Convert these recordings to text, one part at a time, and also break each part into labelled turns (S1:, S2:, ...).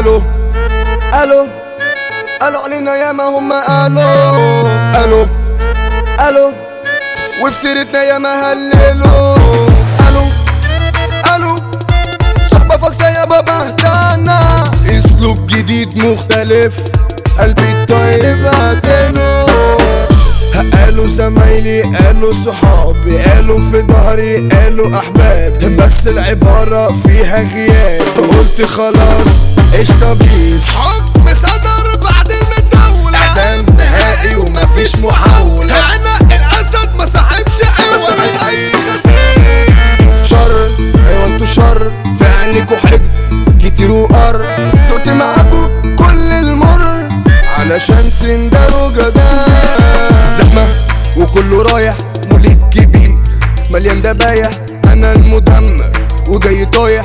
S1: قالوا قالوا قالوا علينا ياما هم قالوا قالوا قالوا وفي سيرتنا ياما هللوا قالوا قالوا صحبة فاكسة يا بابا اهدانا اسلوب جديد مختلف قلبي الطيب هاتنه قالوا زمايلي قالوا صحابي قالوا في ظهري قالوا احبابي بس العبارة فيها غياب قلت خلاص قشطة بيس
S2: حكم صدر بعد المدولة
S1: اعدام نهائي ومفيش محاولة
S2: هنا الاسد ما صاحبش قوة من اي خسيس
S1: شر ايوه انتوا شر في عينيكوا حقد كتير وقر دقت معاكوا كل المر علشان سندر وجدال زحمة وكله رايح موليك كبير مليان دبايح انا المدمر وجاي طايح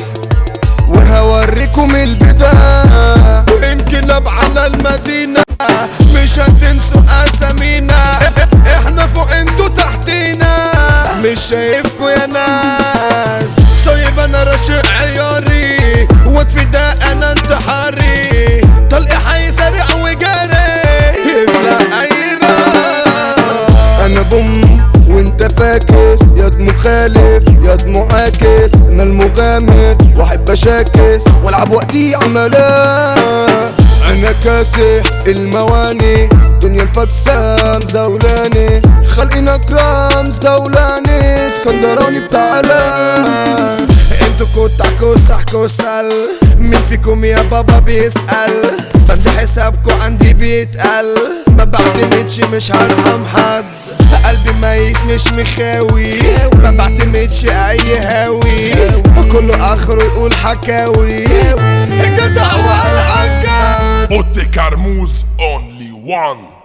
S1: وهوريكم البداية
S2: انقلاب على المدينة مش هتنسوا اسامينا احنا فوق انتوا تحتينا مش شايفكوا يا ناس صايب انا راشق عياري واد فداء انا انتحاري طلقي حي سريع وجاري يفلق اي راس
S1: انا بوم وانت فاكس ياد مخالف ياد معاكس انا المغامر واحب اشاكس والعب وقتي عملاء انا كاسح المواني دنيا الفكسة مزولاني خلقنا كرام زولاني اسكندراني بتاع علاء
S2: انتوا كنتوا كسح كسل مين فيكم يا بابا بيسأل بند حسابكوا عندي بيتقل ما بعتمدش مش هرحم حد قلبي ميت مش مخاوي ما بعتمدش اي هاوي كله اخره يقول حكاوي جدع والعجاب
S3: Monte Carmouze only one.